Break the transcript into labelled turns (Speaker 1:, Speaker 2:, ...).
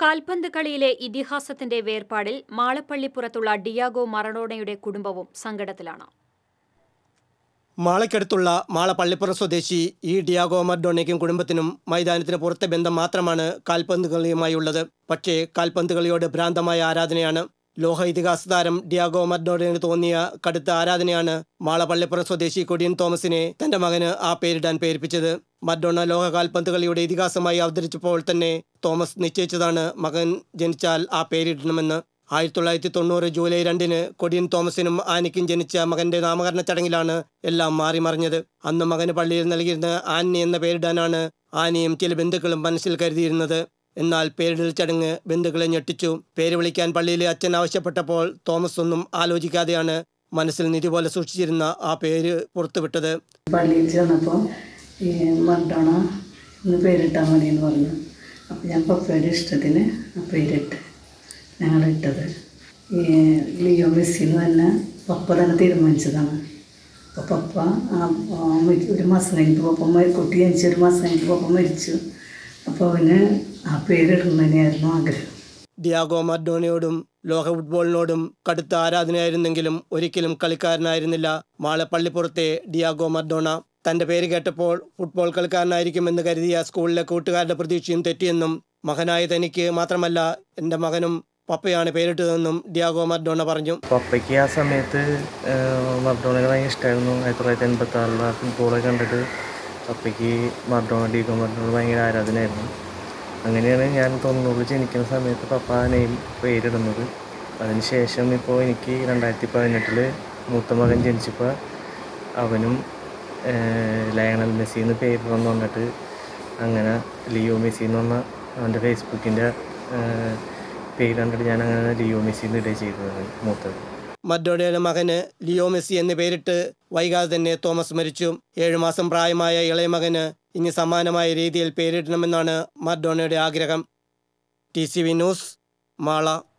Speaker 1: കാൽപന്ത് കളിയിലെ ഇതിഹാസത്തിന്റെ വേർപാടിൽ മാളപ്പള്ളിപ്പുറത്തുള്ള ഡിയാഗോ മറഡോണയുടെ കുടുംബവും സങ്കടത്തിലാണ്
Speaker 2: മാളയ്ക്കടുത്തുള്ള മാള പള്ളിപ്പുറം സ്വദേശി ഇ ഡിയാഗോ മർഡോണയ്ക്കും കുടുംബത്തിനും മൈതാനത്തിന് പുറത്തെ ബന്ധം മാത്രമാണ് കാൽപന്ത് കളിയുമായി ഉള്ളത് പക്ഷേ കാൽപന്ത് കളിയോട് ഭ്രാന്തമായ ആരാധനയാണ് ലോക ഇതിഹാസ താരം ഡിയാഗോ മർഡോണയ്ക്ക് തോന്നിയ കടുത്ത ആരാധനയാണ് മാള പള്ളിപ്പുറം സ്വദേശി കൊടിയൻ തോമസിനെ തന്റെ മകന് ആ പേരിടാൻ പ്രേരിപ്പിച്ചത് മർഡോണ ലോക കാൽപന്ത് കളിയുടെ ഇതിഹാസമായി അവതരിച്ചപ്പോൾ തന്നെ തോമസ് നിശ്ചയിച്ചതാണ് മകൻ ജനിച്ചാൽ ആ പേരിടണമെന്ന് ആയിരത്തി തൊള്ളായിരത്തി തൊണ്ണൂറ് ജൂലൈ രണ്ടിന് കൊടിയൻ തോമസിനും ആനിക്കും ജനിച്ച മകന്റെ നാമകരണ ചടങ്ങിലാണ് എല്ലാം മാറി മറിഞ്ഞത് അന്ന് മകന് പള്ളിയിൽ നൽകിയിരുന്ന ആനി എന്ന പേരിടാനാണ് ആനിയും ചില ബന്ധുക്കളും മനസ്സിൽ കരുതിയിരുന്നത് എന്നാൽ പേരിടൽ ചടങ്ങ് ബന്ധുക്കളെ ഞെട്ടിച്ചു പേര് വിളിക്കാൻ പള്ളിയിലെ അച്ഛൻ ആവശ്യപ്പെട്ടപ്പോൾ തോമസ് ഒന്നും ആലോചിക്കാതെയാണ് മനസ്സിൽ നിധി പോലെ സൂക്ഷിച്ചിരുന്ന ആ പേര് പുറത്തുവിട്ടത്
Speaker 3: പള്ളിയിൽ ചെന്നപ്പോൾ ഈ മർഡോണ എന്ന് പേരിട്ടാൽ മതി എന്ന് പറഞ്ഞു അപ്പോൾ ഞാൻ പപ്പയുടെ ഇഷ്ടത്തിന് ആ പേരിട്ട് ഞങ്ങളിട്ടത് ഈ ലിയോ മെസ്സിന്ന് തന്നെ പപ്പ തന്നെ തീരുമാനിച്ചതാണ് അപ്പോൾ പപ്പ ആ ആ മരി- ഒരു മാസം കഴിഞ്ഞപ്പോൾ പപ്പ മരി- കുട്ടി ജനിച്ച് ഒരു മാസം കഴിഞ്ഞപ്പോൾ പപ്പ മരിച്ചു അപ്പോൾ അവന് ആ പേരിടുന്നതിനായിരുന്നു ആഗ്രഹം
Speaker 2: ഡിയാഗോ മർഡോണയോടും ലോക ഫുട്ബോളിനോടും കടുത്ത ആരാധനയായിരുന്നെങ്കിലും ഒരിക്കലും കളിക്കാരനായിരുന്നില്ല മാളപ്പള്ളിപ്പുറത്തെ ഡിയാഗോ മർഡോണ തന്റെ പേര് കേട്ടപ്പോൾ ഫുട്ബോൾ കളിക്കാരനായിരിക്കുമെന്ന് കരുതിയ സ്കൂളിലെ കൂട്ടുകാരുടെ പ്രതീക്ഷയും തെറ്റിയെന്നും മകനായ തനിക്ക് മാത്രമല്ല എൻ്റെ മകനും പപ്പയാണ് പേരിട്ടതെന്നും ഡിയാഗോ മർഡോണ പറഞ്ഞു
Speaker 4: പപ്പയ്ക്ക് ആ സമയത്ത് മർഡോണയെ ഭയങ്കര ഇഷ്ടമായിരുന്നു ആയിരത്തി തൊള്ളായിരത്തി എൺപത്തി ആറിലെ ഫുട്ബോളൊക്കെ കണ്ടിട്ട് പപ്പയ്ക്ക് മർഡോണ ഡീഗോ മർഡോണ ഭയങ്കര ആരാധനയായിരുന്നു അങ്ങനെയാണ് ഞാൻ തൊണ്ണൂറിൽ ജനിക്കുന്ന സമയത്ത് പപ്പ ആ നെയിം പേരിടുന്നത് അതിനുശേഷം ഇപ്പോൾ എനിക്ക് രണ്ടായിരത്തി പതിനെട്ടിൽ മൂത്ത മകൻ ജനിച്ചപ്പോൾ അവനും ഏഹ്, ലയണൽ മെസ്സി എന്ന് പേരിടണമെന്ന് പറഞ്ഞിട്ട് അങ്ങനെ ലിയോ മെസ്സി എന്ന് പറഞ്ഞ അവൻ്റെ ഫേസ്ബുക്കിൻ്റെ പേര് കണ്ടിട്ട് ഞാൻ അങ്ങനെ ലിയോ മെസ്സി എന്ന് ഇടുക ചെയ്തതാണ് മൂത്തത്
Speaker 2: മർഡോണയുടെ മകന് ലിയോ മെസ്സി എന്ന് പേരിട്ട് വൈകാതെ തന്നെ തോമസ് മരിച്ചു ഏഴുമാസം പ്രായമായ ഇളയ മകന് ഇനി സമാനമായ രീതിയിൽ പേരിടണമെന്നാണ് മർഡോണയുടെ ആഗ്രഹം T C V news Mala